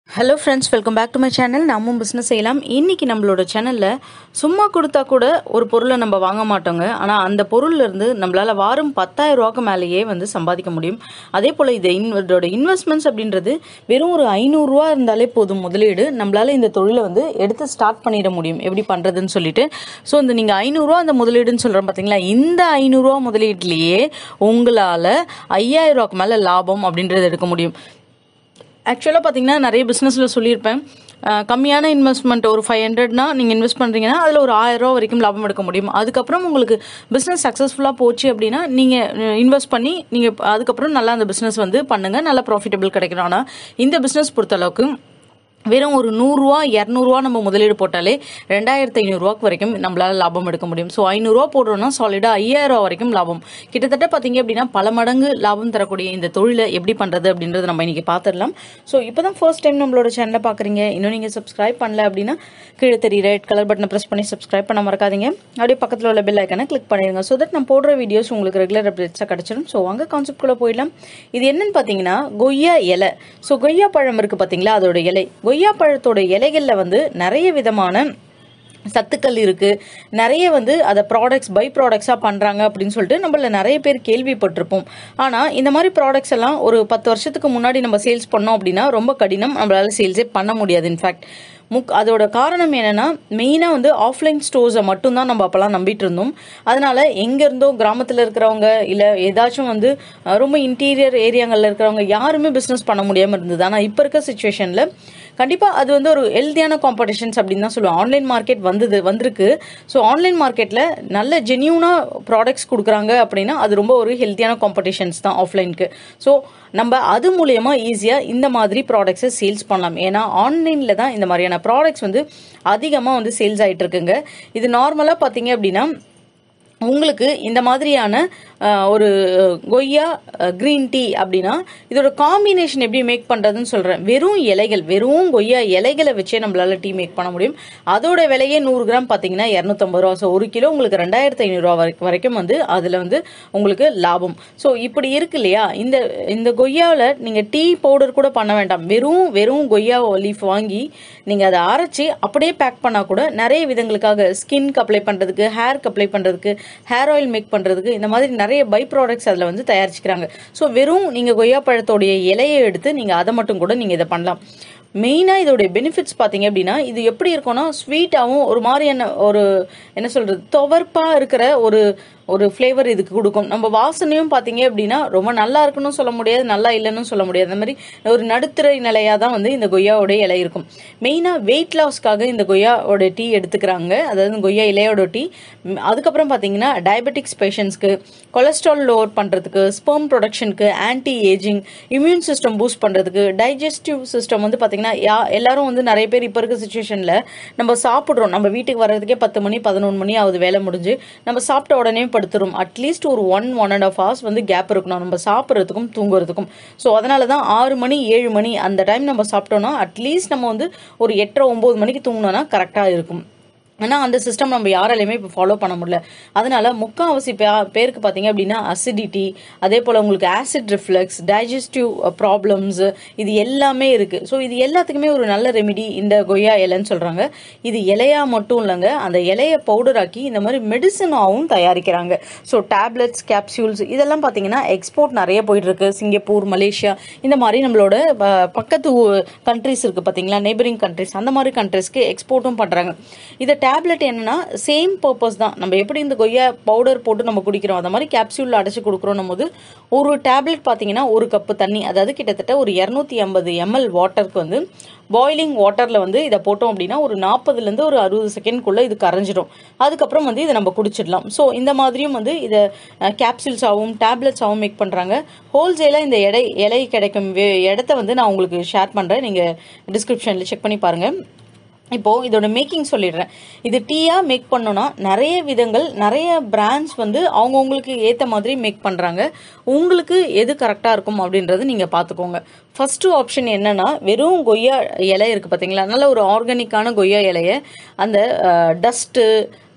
hello friends welcome back to my channel நாமும் business செய்யலாம் இன்னைக்கு நம்மளோட சேனலில் சும்மா கொடுத்தா கூட ஒரு பொருளை நம்ம வாங்க மாட்டோங்க ஆனால் அந்த பொருள்ல இருந்து நம்மளால் வாரம் பத்தாயிரம் ரூபாய்க்கு மேலேயே வந்து சம்பாதிக்க முடியும் அதே போல் இது இன் இதோட இன்வெஸ்ட்மெண்ட்ஸ் அப்படின்றது வெறும் ஒரு ஐநூறுரூவா இருந்தாலே போதும் முதலீடு நம்மளால் இந்த தொழிலை வந்து எடுத்து ஸ்டார்ட் பண்ணிட முடியும் எப்படி பண்ணுறதுன்னு சொல்லிட்டு ஸோ இந்த நீங்கள் ஐநூறுரூவா அந்த முதலீடுன்னு சொல்கிறோம் பார்த்தீங்களா இந்த ஐநூறுரூவா முதலீட்லேயே உங்களால் ஐயாயிரம் ரூபாய்க்கு மேலே லாபம் அப்படின்றது எடுக்க முடியும் ஆக்சுவலாக பார்த்தீங்கன்னா நிறைய பிஸ்னஸில் சொல்லியிருப்பேன் அஹ் கம்மியான இன்வெஸ்ட்மெண்ட் ஒரு ஃபைவ் ஹண்ட்ரட்னா நீங்கள் இன்வெஸ்ட் பண்ணுறீங்கன்னா அதில் ஒரு ஆயிரம் ரூபா வரைக்கும் லாபம் எடுக்க முடியும் அதுக்கப்புறம் உங்களுக்கு பிஸ்னஸ் சக்ஸஸ்ஃபுல்லாக போச்சு அப்படின்னா நீங்கள் இன்வெஸ்ட் பண்ணி நீங்கள் அதுக்கப்புறம் நல்லா அந்த பிஸ்னஸ் வந்து பண்ணுங்கள் நல்லா ப்ராஃபிட்டபிள் கிடைக்கணும் ஆனால் இந்த பிஸ்னஸ் பொறுத்தளவுக்கு வெறும் ஒரு நூறுரூவா இரநூறுவா நம்ம முதலீடு போட்டாலே ரெண்டாயிரத்து ஐநூறுரூவாக்கு வரைக்கும் நம்மளால லாபம் எடுக்க முடியும் ஸோ ஐநூறுரூவா போடுறோம்னா சாலிடாக ஐயாயிரம் ரூபா வரைக்கும் லாபம் கிட்டத்தட்ட பார்த்தீங்க அப்படின்னா பல மடங்கு லாபம் தரக்கூடிய இந்த தொழிலை எப்படி பண்ணுறது அப்படின்றத நம்ம இன்னைக்கு பார்த்துடலாம் ஸோ இப்போ தான் ஃபர்ஸ்ட் டைம் நம்மளோட சேனலை பார்க்குறீங்க இன்னும் நீங்கள் சப்ஸ்கிரைப் பண்ணல அப்படின்னா கீழே தெரிய ரெட் கலர் பட்டனை ப்ரெஸ் பண்ணி சப்ஸ்கிரைப் பண்ண மறக்காதீங்க அப்படியே பக்கத்தில் உள்ள பெல் ஐக்கனை கிளிக் பண்ணிடுங்க ஸோ தட் நான் போடுற வீடியோஸ் உங்களுக்கு ரெகுலர் அப்டேட்ஸாக கிடச்சிடும் ஸோ வாங்க கான்செப்ட் குள்ளே போயிடலாம் இது என்னன்னு பார்த்தீங்கன்னா கொய்யா இலை ஸோ கொய்யா பழம் இருக்குது பார்த்தீங்களா அதோட இலை கொய்யா பழத்தோட இலைகளில் வந்து நிறைய விதமான சத்துக்கள் இருக்கு நிறைய வந்து அதை ப்ராடக்ட்ஸ் பை ப்ராடக்ட்ஸாக பண்ணுறாங்க அப்படின்னு சொல்லிட்டு நம்மள நிறைய பேர் கேள்விப்பட்டிருப்போம் ஆனால் இந்த மாதிரி ப்ராடக்ட்ஸ் எல்லாம் ஒரு பத்து வருஷத்துக்கு முன்னாடி நம்ம சேல்ஸ் பண்ணோம் அப்படின்னா ரொம்ப கடினம் நம்மளால சேல்ஸே பண்ண முடியாது இன்ஃபேக்ட் முக் அதோட காரணம் என்னன்னா மெயினாக வந்து ஆஃப்லைன் ஸ்டோர்ஸை மட்டும்தான் நம்ம அப்போல்லாம் நம்பிட்டு இருந்தோம் அதனால எங்க இருந்தோ கிராமத்தில் இருக்கிறவங்க இல்லை ஏதாச்சும் வந்து அஹ், ரொம்ப இன்டீரியர் ஏரியாங்களில் இருக்கிறவங்க யாருமே பிஸ்னஸ் பண்ண முடியாமல் இருந்தது ஆனால் இப்போ இருக்க சுச்சுவேஷனில் கண்டிப்பாக அது வந்து ஒரு ஹெல்த்தியான காம்படிஷன்ஸ் அப்படின்னு தான் சொல்லுவேன் ஆன்லைன் மார்க்கெட் வந்தது வந்திருக்கு ஸோ ஆன்லைன் மார்க்கெட்டில் நல்ல ஜென்யூனாக ப்ராடக்ட்ஸ் கொடுக்குறாங்க அப்படின்னா அது ரொம்ப ஒரு ஹெல்த்தியான காம்படிஷன்ஸ் தான் ஆஃப்லைனுக்கு ஸோ நம்ம அது மூலயமா ஈஸியாக இந்த மாதிரி ப்ராடக்ட்ஸை சேல்ஸ் பண்ணலாம் ஏன்னா ஆன்லைனில் தான் இந்த மாதிரியான ப்ராடக்ட்ஸ் வந்து அதிகமாக வந்து சேல்ஸ் ஆகிட்டு இருக்குங்க இது நார்மலாக பார்த்தீங்க அப்படின்னா உங்களுக்கு இந்த மாதிரியான அஹ், ஒரு கொய்யா க்ரீன் டீ அப்படின்னா இதோட காம்பினேஷன் எப்படி மேக் பண்ணுறதுன்னு சொல்கிறேன் வெறும் இலைகள் வெறும் கொய்யா இலைகளை வச்சே நம்மளால டீ மேக் பண்ண முடியும் அதோட விலையே நூறு கிராம் பார்த்தீங்கன்னா இரநூத்தம்பது ரூபா ஸோ ஒரு கிலோ உங்களுக்கு ரெண்டாயிரத்து ஐநூறுரூவா வரைக்கும் வரைக்கும் வந்து அதில் வந்து உங்களுக்கு லாபம் ஸோ இப்படி இருக்கு இல்லையா இந்த இந்த கொய்யாவில் நீங்கள் டீ பவுடர் கூட பண்ண வேண்டாம் வெறும் வெறும் கொய்யா லீஃப் வாங்கி நீங்கள் அதை அரைச்சி அப்படியே பேக் பண்ணால் கூட நிறைய விதங்களுக்காக ஸ்கின்க்கு அப்ளை பண்ணுறதுக்கு ஹேருக்கு அப்ளை பண்ணுறதுக்கு ஹேர் ஆயில் மேக் பண்ணுறதுக்கு இந்த மாதிரி நிறைய பை ப்ராடக்ட்ஸ் அதில் வந்து தயாரிச்சுக்கிறாங்க ஸோ வெறும் நீங்கள் கொய்யா பழத்தோடைய இலையை எடுத்து நீங்கள் அதை மட்டும் கூட நீங்கள் இதை பண்ணலாம் மெயினாக இதோடைய பெனிஃபிட்ஸ் பார்த்தீங்க அப்படின்னா இது எப்படி இருக்கும்னா ஸ்வீட்டாகவும் ஒரு மாதிரியான ஒரு என்ன சொல்கிறது துவர்ப்பாக இருக்கிற ஒரு ஒரு ஃப்ளேவர் இதுக்கு கொடுக்கும் நம்ம வாசனையும் பார்த்தீங்க அப்படின்னா ரொம்ப நல்லா இருக்குன்னு சொல்ல முடியாது நல்லா இல்லைன்னு சொல்ல முடியாது அந்த மாதிரி ஒரு நடுத்தர நிலையாக தான் வந்து இந்த கொய்யாவோட இலை இருக்கும் மெயினாக வெயிட் லாஸ்க்காக இந்த கொய்யாவோட டீ எடுத்துக்கிறாங்க அதாவது இந்த கொய்யா இலையோட டீ ம், அதுக்கப்புறம் பார்த்தீங்கன்னா டயபெட்டிக்ஸ் பேஷண்ட்ஸ்க்கு கொலஸ்ட்ரால் லோவர் பண்ணுறதுக்கு ஸ்பெர்ம் ப்ரொடக்ஷனுக்கு anti ageing immune system boost பண்ணுறதுக்கு டைஜஸ்டிவ் சிஸ்டம் வந்து பார்த்தீங்கன்னா யா எல்லாரும் வந்து நிறைய பேர் இப்போ இருக்க சுச்சுவேஷனில் நம்ம சாப்பிட்றோம் நம்ம வீட்டுக்கு வர்றதுக்கே பத்து மணி பதினொன்று மணி ஆகுது வேலை முடிஞ்சு நம்ம சாப்பிட்ட உடனே படுத்துரும் அட்லீஸ்ட் ஒரு one one and half hours வந்து கேப் இருக்கணும் நம்ம சாப்பிட்றதுக்கும் தூங்குறதுக்கும் ஸோ அதனால தான் ஆறு மணி ஏழு மணி அந்த டைம் நம்ம சாப்பிட்டோம்னா அட்லீஸ்ட் நம்ம வந்து ஒரு எட்டரை ஒம்பது மணிக்கு தூங்கினோன்னா கரெக்டாக இருக்கும் ஆனால் அந்த சிஸ்டம் நம்ம யாராலையுமே இப்போ ஃபாலோ பண்ண முடியல அதனால முக்கால்வாசி பே பேருக்கு பார்த்தீங்க அப்படின்னா அசிடிட்டி அதே போல் உங்களுக்கு ஆசிட் ரிஃப்ளெக்ஸ் டைஜஸ்டிவ் ப்ராப்ளம்ஸ் இது எல்லாமே இருக்குது ஸோ இது எல்லாத்துக்குமே ஒரு நல்ல ரெமிடி இந்த கொய்யா இலைன்னு சொல்கிறாங்க இது இலையா மட்டும் இல்லைங்க அந்த இலையை பவுடர் ஆக்கி இந்த மாதிரி மெடிசனாகவும் தயாரிக்கிறாங்க ஸோ டேப்லெட்ஸ் கேப்சூல்ஸ் இதெல்லாம் பார்த்தீங்கன்னா எக்ஸ்போர்ட் நிறைய போயிட்டு இருக்கு சிங்கப்பூர் மலேசியா இந்த மாதிரி நம்மளோட அஹ், பக்கத்து கண்ட்ரிஸ் இருக்குது பார்த்தீங்களா நெய்பரிங் கண்ட்ரிஸ் அந்த மாதிரி கண்ட்ரிஸ்க்கு எக்ஸ்போர்ட்டும் பண்ணுறாங்க இதை டேப்லெட் என்னன்னா சேம் பர்பஸ் தான் நம்ம எப்படி இந்த கொய்யா பவுடர் போட்டு நம்ம குடிக்கிறோம் அந்த மாதிரி கேப்சூலில் அடைச்சு கொடுக்குறோம் போது ஒரு டேப்லெட் பார்த்தீங்கன்னா ஒரு கப்பு தண்ணி அதாவது கிட்டத்தட்ட ஒரு இரநூத்தி ஐம்பது எம்எல் வாட்டருக்கு வந்து பாய்லிங் வாட்டரில் வந்து இதை போட்டோம் அப்படின்னா ஒரு நாற்பதுலேருந்து ஒரு அறுபது செகண்ட்குள்ளே இது கரைஞ்சிடும் அதுக்கப்புறம் வந்து இதை நம்ம குடிச்சிடலாம் ஸோ இந்த மாதிரியும் வந்து இதை கேப்சூல்ஸாகவும் டேப்லெட்ஸாகவும் மேக் பண்ணுறாங்க ஹோல்சேலாக இந்த எடை இலை கிடைக்கும் வே- இடத்த வந்து நான் உங்களுக்கு ஷேர் பண்ணுறேன் நீங்கள் டிஸ்கிரிப்ஷனில் செக் பண்ணி பாருங்கள் இப்போ இதோட மேக்கிங் சொல்லிடுறேன் இது டீயா மேக் பண்ணோம்னா நிறைய விதங்கள் நிறைய பிராண்ட்ஸ் வந்து அவங்கவுங்களுக்கு ஏற்ற மாதிரி மேக் பண்ணுறாங்க உங்களுக்கு எது கரெக்டாக இருக்கும் அப்படின்றது நீங்கள் பார்த்துக்கோங்க ஃபர்ஸ்ட் ஆப்ஷன் என்னன்னா வெறும் கொய்யா இலை இருக்குது பார்த்தீங்களா நல்ல ஒரு ஆர்கானிக்கான கொய்யா இலையை அந்த டஸ்ட்டு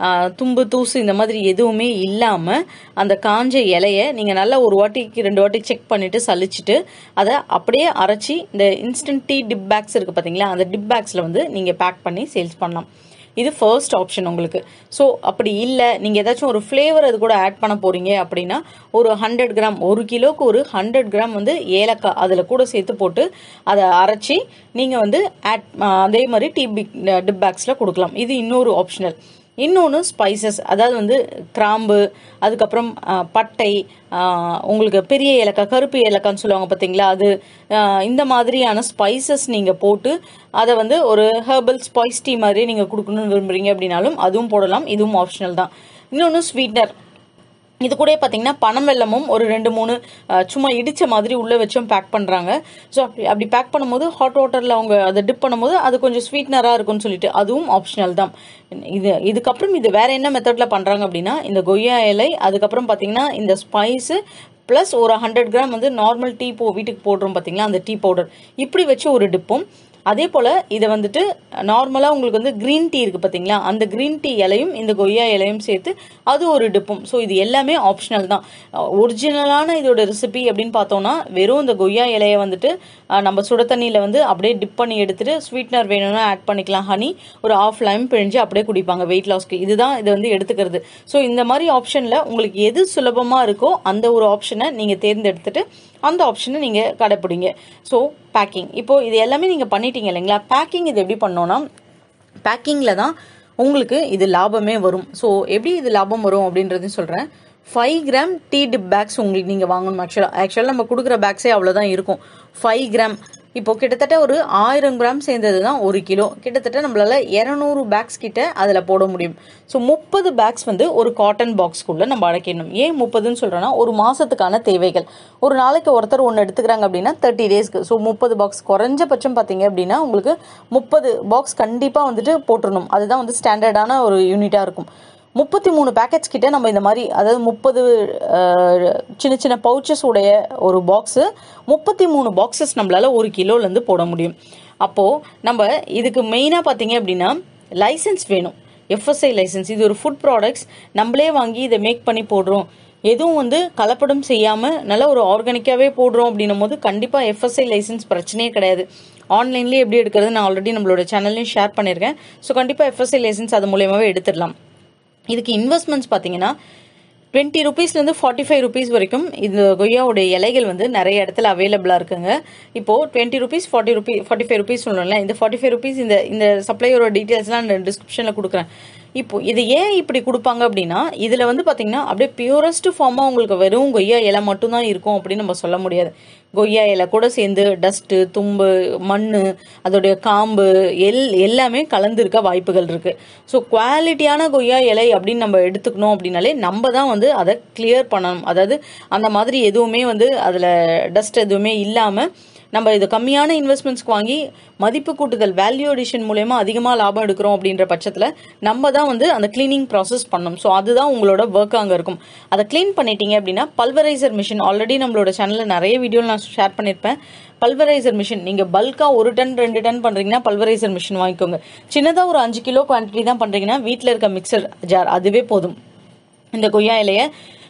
ஆஹ், தும்பு தூசு இந்த மாதிரி எதுவுமே இல்லாமல் அந்த காஞ்ச இலைய நீங்கள் நல்லா ஒரு வாட்டிக்கு ரெண்டு வாட்டி செக் பண்ணிவிட்டு சலிச்சிட்டு அதை அப்படியே அரைச்சி இந்த இன்ஸ்டன்ட் டீ டிப் பேக்ஸ் இருக்குது பார்த்தீங்களா அந்த டிப் பேக்ஸில் வந்து நீங்கள் பேக் பண்ணி சேல்ஸ் பண்ணலாம் இது ஃபர்ஸ்ட் ஆப்ஷன் உங்களுக்கு ஸோ அப்படி இல்லை நீங்கள் ஏதாச்சும் ஒரு ஃப்ளேவர் அது கூட ஆட் பண்ண போகிறீங்க அப்படின்னா ஒரு ஹண்ட்ரட் கிராம் ஒரு கிலோக்கு ஒரு ஹண்ட்ரட் கிராம் வந்து ஏலக்காய் அதில் கூட சேர்த்து போட்டு அதை அரைச்சி நீங்கள் வந்து ஆட் அதே மாதிரி டீ பிக் டிப் பேக்ஸில் கொடுக்கலாம் இது இன்னொரு ஆப்ஷனல் இன்னொன்று ஸ்பைசஸ் அதாவது வந்து கிராம்பு அதுக்கப்புறம் ஆ, பட்டை ஆ, உங்களுக்கு பெரிய ஏலக்காய் கருப்பு ஏலக்காய்ன்னு சொல்லுவாங்க பார்த்தீங்களா அது ஆ, இந்த மாதிரியான ஸ்பைசஸ் நீங்கள் போட்டு அதை வந்து ஒரு ஹெர்பல் ஸ்பைஸ் டீ மாதிரி நீங்கள் கொடுக்கணும்னு விரும்புறீங்க அப்படின்னாலும் அதுவும் போடலாம் இதுவும் ஆப்ஷனல் தான் இன்னொன்று ஸ்வீட்னர் இது கூட பார்த்தீங்கன்னா பனம் வெல்லமும் ஒரு ரெண்டு மூணு அஹ், சும்மா இடிச்ச மாதிரி உள்ளே வச்சும் பேக் பண்ணுறாங்க ஸோ அப்படி அப்படி பேக் பண்ணும்போது ஹாட் வாட்டரில் அவங்க அதை டிப் பண்ணும்போது அது கொஞ்சம் ஸ்வீட்னராக இருக்கும்னு சொல்லிட்டு அதுவும் ஆப்ஷனல் தான் இது இதுக்கப்புறம் இது வேற என்ன மெத்தடில் பண்ணுறாங்க அப்படின்னா இந்த கொய்யா இலை அதுக்கப்புறம் பார்த்தீங்கன்னா இந்த ஸ்பைஸு ப்ளஸ் ஒரு ஹண்ட்ரட் கிராம் வந்து நார்மல் டீ போ வீட்டுக்கு போடுறோம் பார்த்தீங்களா அந்த டீ பவுடர் இப்படி வச்சு ஒரு டிப்பும் அதே போல் இதை வந்துட்டு நார்மலாக உங்களுக்கு வந்து க்ரீன் டீ இருக்குது பார்த்தீங்களா அந்த க்ரீன் டீ இலையும் இந்த கொய்யா இலையும் சேர்த்து அது ஒரு டிப்பும் ஸோ இது எல்லாமே ஆப்ஷனல் தான் ஒரிஜினலான இதோட ரெசிபி அப்படின்னு பார்த்தோம்னா வெறும் இந்த கொய்யா இலையை வந்துட்டு அஹ், நம்ம சுட தண்ணியில் வந்து அப்படியே டிப் பண்ணி எடுத்துட்டு ஸ்வீட்னர் வேணும்னா ஆட் பண்ணிக்கலாம் ஹனி ஒரு ஆஃப் லைம் பிழிஞ்சு அப்படியே குடிப்பாங்க வெயிட் லாஸ்க்கு இதுதான் இது வந்து எடுத்துக்கிறது ஸோ இந்த மாதிரி ஆப்ஷனில் உங்களுக்கு எது சுலபமாக இருக்கோ அந்த ஒரு ஆப்ஷனை நீங்கள் தேர்ந்தெடுத்துட்டு அந்த ஆப்ஷனை நீங்கள் கடைப்பிடிங்க ஸோ பேக்கிங் இப்போ இது எல்லாமே நீங்கள் பண்ணிட்டீங்க இல்லைங்களா பேக்கிங் இது எப்படி பண்ணோன்னா பேக்கிங்கில் தான் உங்களுக்கு இது லாபமே வரும் ஸோ எப்படி இது லாபம் வரும் அப்படின்றதையும் சொல்கிறேன் five gram tea dip bags உங்களுக்கு நீங்கள் வாங்கணும் ஆக்சுவலாக ஆக்சுவலாக நம்ம கொடுக்குற பேக்ஸே அவ்வளோதான் இருக்கும் ஃபைவ் கிராம் இப்போ கிட்டத்தட்ட ஒரு ஆயிரம் கிராம் சேர்ந்தது தான் ஒரு கிலோ கிட்டத்தட்ட நம்மளால இரநூறு பேக்ஸ் கிட்ட அதில் போட முடியும் ஸோ முப்பது பேக்ஸ் வந்து ஒரு காட்டன் பாக்ஸ்க்குள்ளே நம்ம அடைக்கணும் ஏன் முப்பதுன்னு சொல்கிறேன்னா ஒரு மாதத்துக்கான தேவைகள் ஒரு நாளைக்கு ஒருத்தர் ஒன்று எடுத்துக்கிறாங்க அப்படின்னா தேர்ட்டி டேஸ்க்கு ஸோ முப்பது பாக்ஸ் குறைஞ்சபட்சம் பார்த்தீங்க அப்படின்னா உங்களுக்கு முப்பது பாக்ஸ் கண்டிப்பாக வந்துட்டு போட்டுடணும் அதுதான் வந்து ஸ்டாண்டர்டான ஒரு யூனிட்டாக இருக்கும் முப்பத்தி மூணு பேக்கெட்ஸ் கிட்ட நம்ம இந்த மாதிரி அதாவது முப்பது சின்ன சின்ன பவுச்சஸ் உடைய ஒரு பாக்ஸு முப்பத்தி மூணு பாக்ஸஸ் நம்மளால ஒரு கிலோலேருந்து போட முடியும் அப்போது நம்ம இதுக்கு மெயினாக பார்த்தீங்க அப்படின்னா லைசன்ஸ் வேணும் எஃப்எஸ்ஐ லைசன்ஸ் இது ஒரு ஃபுட் ப்ராடக்ட்ஸ் நம்மளே வாங்கி இதை மேக் பண்ணி போடுறோம் எதுவும் வந்து கலப்படம் செய்யாமல் நல்ல ஒரு ஆர்கானிக்காகவே போடுறோம் அப்படின்னும் போது கண்டிப்பாக எஃப்எஸ்ஐ லைசன்ஸ் பிரச்சனையே கிடையாது ஆன்லைன்லேயே எப்படி எடுக்கிறது நான் ஆல்ரெடி நம்மளோட சேனல்லையும் ஷேர் பண்ணியிருக்கேன் ஸோ கண்டிப்பாக எஃப்எஸ்ஐ லைசன்ஸ் அது மூலியமாகவே எடுத்துடலாம் இதுக்கு இன்வெஸ்ட்மெண்ட்ஸ் பார்த்தீங்கன்னா டுவெண்ட்டி ருபீஸ்லேருந்து ஃபார்ட்டி ஃபைவ் ருபீஸ் வரைக்கும் இந்த கொய்யாவுடைய இலைகள் வந்து நிறைய இடத்துல அவைலபிளாக இருக்குங்க இப்போது twenty rupees forty rupee forty five rupees சொல்லணும்ல இந்த ஃபார்ட்டி ஃபைவ் ருபீஸ் இந்த இந்த சப்ளையோட டீட்டெயில்ஸ்லாம் நான் டிஸ்கிரிப்ஷனில் கொடுக்குறேன் இப்போ இது ஏன் இப்படி கொடுப்பாங்க அப்படின்னா இதில் வந்து பார்த்தீங்கன்னா அப்படியே பியூரஸ்ட் ஃபார்மாக உங்களுக்கு வெறும் கொய்யா இலை மட்டும்தான் இருக்கும் அப்படின்னு நம்ம சொல்ல முடியாது கொய்யா இலை கூட சேர்ந்து டஸ்ட்டு தும்பு மண் அதோடைய காம்பு எல் எல்லாமே கலந்துருக்க வாய்ப்புகள் இருக்குது ஸோ குவாலிட்டியான கொய்யா இலை அப்படின்னு நம்ம எடுத்துக்கணும் அப்படின்னாலே நம்ம தான் வந்து அதை கிளியர் பண்ணணும் அதாவது அந்த மாதிரி எதுவுமே வந்து அதில் டஸ்ட் எதுவுமே இல்லாமல் நம்ம இது கம்மியான இன்வெஸ்ட்மெண்ட்ஸ்க்கு வாங்கி மதிப்பு கூட்டுதல் வேல்யூ அடிஷன் மூலயமா அதிகமாக லாபம் எடுக்கிறோம் அப்படின்ற பட்சத்தில் நம்ம தான் வந்து அந்த க்ளீனிங் ப்ராசஸ் பண்ணணும் ஸோ அதுதான் உங்களோட ஒர்க் அங்கே இருக்கும் அதை க்ளீன் பண்ணிட்டீங்க அப்படின்னா பல்வரைசர் மிஷின் ஆல்ரெடி நம்மளோட சேனலில் நிறைய வீடியோ நான் ஷேர் பண்ணியிருப்பேன் பல்வரைசர் மிஷின் நீங்கள் பல்காக ஒரு டன் ரெண்டு டன் பண்ணுறீங்கன்னா பல்வரைசர் மிஷின் வாங்கிக்கோங்க சின்னதாக ஒரு அஞ்சு கிலோ குவான்டிட்டி தான் பண்ணுறீங்கன்னா வீட்டில் இருக்க மிக்சர் ஜார் அதுவே போதும் இந்த கொய்யா இலையை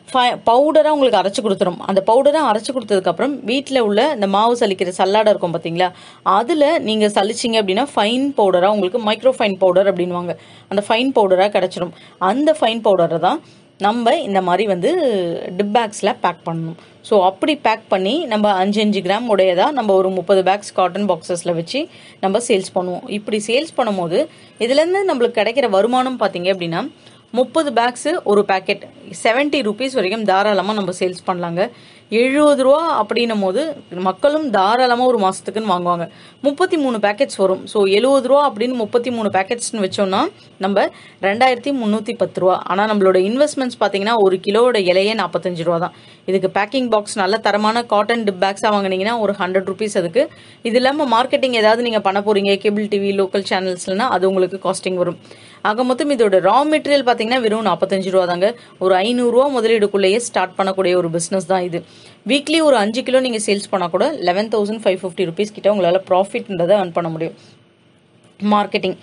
பவுடராக உங்களுக்கு அரைச்சி கொடுத்துரும் அந்த பவுடராக அரைச்சி கொடுத்ததுக்கப்புறம் வீட்டில் உள்ள இந்த மாவு சலிக்கிற சல்லாடை இருக்கும் பார்த்தீங்களா அதில் நீங்கள் சலிச்சிங்க அப்படின்னா ஃபைன் பவுடராக உங்களுக்கு மைக்ரோ ஃபைன் பவுடர் அப்படின்வாங்க அந்த ஃபைன் பவுடராக கிடச்சிரும் அந்த ஃபைன் பவுடரை தான் நம்ம இந்த மாதிரி வந்து டிப் பேக்ஸில் பேக் பண்ணணும் ஸோ அப்படி பேக் பண்ணி நம்ம அஞ்சு அஞ்சு கிராம் உடையதாக நம்ம ஒரு முப்பது பேக்ஸ் காட்டன் பாக்ஸஸில் வச்சு நம்ம சேல்ஸ் பண்ணுவோம் இப்படி சேல்ஸ் பண்ணும்போது இதுலேருந்து நம்மளுக்கு கிடைக்கிற வருமானம் பார்த்தீங்க அப்படின்னா முப்பது பேக்ஸு ஒரு பேக்கெட் செவன்ட்டி ருபீஸ் வரைக்கும் தாராளமாக நம்ம சேல்ஸ் பண்ணலாங்க எழுபது ரூபா அப்படின்னும் போது மக்களும் தாராளமாக ஒரு மாதத்துக்குன்னு வாங்குவாங்க முப்பத்தி மூணு பேக்கெட்ஸ் வரும் ஸோ எழுபது ரூபா அப்படின்னு முப்பத்தி மூணு பேக்கெட்ஸ்னு வச்சோம்னா நம்ம ரெண்டாயிரத்தி முந்நூற்றி பத்து ரூபா ஆனால் நம்மளோட இன்வெஸ்ட்மெண்ட்ஸ் பார்த்தீங்கன்னா ஒரு கிலோட இலையே நாற்பத்தஞ்சு ரூபா தான் இதுக்கு பேக்கிங் பாக்ஸ் நல்ல தரமான காட்டன் டிப் பேக்ஸாக வாங்கினீங்கன்னா ஒரு ஹண்ட்ரட் ருபீஸ் அதுக்கு இது இல்லாமல் மார்க்கெட்டிங் ஏதாவது நீங்கள் பண்ண போகிறீங்க கேபிள் டிவி லோக்கல் சேனல்ஸ்லனா அது உங்களுக்கு காஸ்டிங் வரும் ஆக மொத்தம் இதோட ரா மெட்டீரியல் பார்த்தீங்கன்னா வெறும் நாற்பத்தஞ்சு ரூபா தாங்க ஒரு ஐநூறுரூவா முதலீடுக்குள்ளேயே ஸ்டார்ட் பண்ணக்கூடிய ஒரு பிஸ்னஸ் தான் இது வீக்லி ஒரு அஞ்சு கிலோ நீங்கள் சேல்ஸ் பண்ணால் கூட eleven thousand five fifty rupees கிட்ட உங்களால் ப்ராஃபிட்ன்றதை earn பண்ண முடியும் மார்க்கெட்டிங்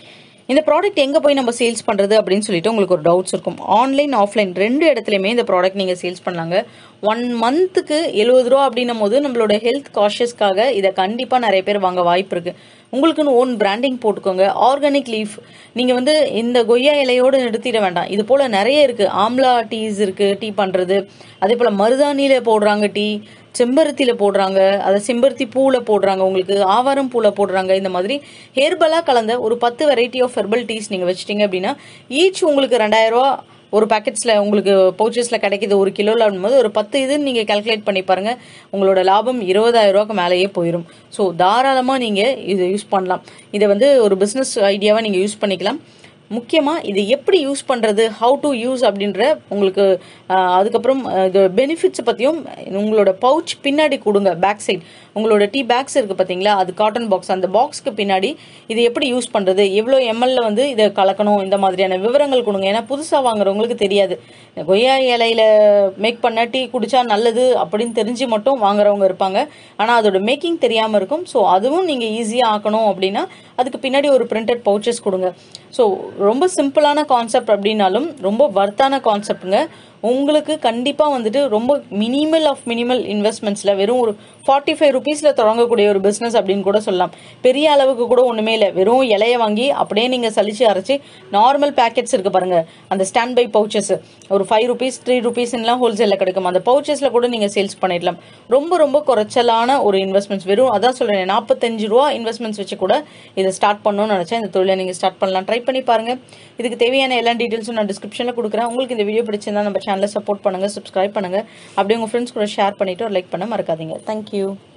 இந்த ப்ராடக்ட் எங்கே போய் நம்ம சேல்ஸ் பண்ணுறது அப்படின்னு சொல்லிட்டு உங்களுக்கு ஒரு டவுட்ஸ் இருக்கும் ஆன்லைன் ஆஃப்லைன் ரெண்டு இடத்துலையுமே இந்த ப்ராடக்ட் நீங்கள் சேல்ஸ் பண்ணலாங்க ஒன் மந்த்துக்கு எழுபது ரூபா அப்படின்னும் போது நம்மளோட ஹெல்த் காஷியஸ்க்காக இதை கண்டிப்பாக நிறைய பேர் வாங்க வாய்ப்பு இருக்கு உங்களுக்குன்னு ஓன் பிராண்டிங் போட்டுக்கோங்க ஆர்கானிக் லீஃப் நீங்கள் வந்து இந்த கொய்யா இலையோடு நிறுத்திட வேண்டாம் இது போல் நிறைய இருக்குது ஆம்லா டீஸ் இருக்குது டீ பண்ணுறது அதே போல் மருதாணியில் போடுறாங்க டீ செம்பருத்தியில போடுறாங்க அதை செம்பருத்தி பூவில் போடுறாங்க உங்களுக்கு ஆவாரம் பூவில் போடுறாங்க இந்த மாதிரி ஹேர்பலாக கலந்த ஒரு பத்து வெரைட்டி ஆஃப் ஹெர்பல் டீஸ் நீங்கள் வச்சிட்டீங்க அப்படின்னா ஈச் உங்களுக்கு ரெண்டாயிரம் ரூபா ஒரு பேக்கெட்ஸில் உங்களுக்கு பவுச்சஸில் கிடைக்கிது ஒரு கிலோவில் அப்படின்போது ஒரு பத்து இதுன்னு நீங்கள் கால்குலேட் பண்ணி பாருங்கள் உங்களோட லாபம் இருபதாயிரம் ரூபாய்க்கு மேலேயே போயிடும் ஸோ தாராளமாக நீங்கள் இதை யூஸ் பண்ணலாம் இதை வந்து ஒரு பிஸ்னஸ் ஐடியாவாக நீங்கள் யூஸ் பண்ணிக்கலாம் முக்கியமாக இது எப்படி யூஸ் பண்ணுறது ஹவு டு யூஸ் அப்படின்ற உங்களுக்கு ஆஹ், அதுக்கப்புறம் ஆஹ், இது பெனிஃபிட்ஸை பற்றியும் உங்களோட பவுச் பின்னாடி கொடுங்க பேக் சைட் உங்களோட டீ பேக்ஸ் இருக்குது பார்த்தீங்களா அது காட்டன் பாக்ஸ் அந்த பாக்ஸ்க்கு பின்னாடி இது எப்படி யூஸ் பண்ணுறது எவ்வளோ எம்எல்ல வந்து இதை கலக்கணும் இந்த மாதிரியான விவரங்கள் கொடுங்க ஏன்னா புதுசாக வாங்குறவங்களுக்கு தெரியாது கொய்யா இலையில மேக் பண்ண டீ குடிச்சா நல்லது அப்படின்னு தெரிஞ்சு மட்டும் வாங்குறவங்க இருப்பாங்க ஆனால் அதோட மேக்கிங் தெரியாமல் இருக்கும் ஸோ அதுவும் நீங்கள் ஈஸியாக ஆக்கணும் அப்படின்னா அதுக்கு பின்னாடி ஒரு பிரிண்டட் பவுச்சஸ் கொடுங்க ஸோ ரொம்ப சிம்பிளான கான்செப்ட் அப்படின்னாலும் ரொம்ப வர்த்தான கான்செப்ட்டுங்க உங்களுக்கு கண்டிப்பாக வந்துட்டு ரொம்ப மினிமல் ஆஃப் மினிமல் இன்வெஸ்ட்மெண்ட்ஸில் வெறும் ஒரு ஃபார்ட்டி ஃபைவ் ருபீஸில் தொடங்கக்கூடிய ஒரு பிஸ்னஸ் அப்படின்னு கூட சொல்லலாம் பெரிய அளவுக்கு கூட ஒன்றுமே இல்லை வெறும் இலைய வாங்கி அப்படியே நீங்கள் சலிச்சு அரைச்சி நார்மல் பேக்கெட்ஸ் இருக்கு பாருங்க அந்த ஸ்டாண்ட் பை பவுச்சஸ் ஒரு ஃபைவ் ருபீஸ் த்ரீ ருபீஸ்லாம் ஹோல்சேலில் கிடைக்கும் அந்த பவுச்சஸில் கூட நீங்கள் சேல்ஸ் பண்ணிடலாம் ரொம்ப ரொம்ப குறைச்சலான ஒரு இன்வெஸ்ட்மெண்ட்ஸ் வெறும் அதான் சொல்கிறேன் நாற்பத்தஞ்சு ரூபா இன்வெஸ்ட்மெண்ட்ஸ் வச்சு கூட இதை ஸ்டார்ட் பண்ணணும்னு நினச்சேன் இந்த தொழிலை நீங்கள் ஸ்டார்ட் பண்ணலாம் ட்ரை பண்ணி பாருங்க இதுக்கு தேவையான எல்லா டீட்டெயில்ஸும் நான் டிஸ்கிரிப்ஷனில் கொடுக்குறேன் உங்களுக்கு இந்த வீடியோ பிடிச்சிருந்தா நம்ம சேனலை சப்போர்ட் பண்ணுங்க சப்ஸ்கிரைப் பண்ணுங்க அப்படியே உங்கள் ஃப்ரெண்ட்ஸ் கூட ஷேர் பண்ணிட்டு ஒரு லைக் பண்ண மறக்காதீங்க தேங்க்யூ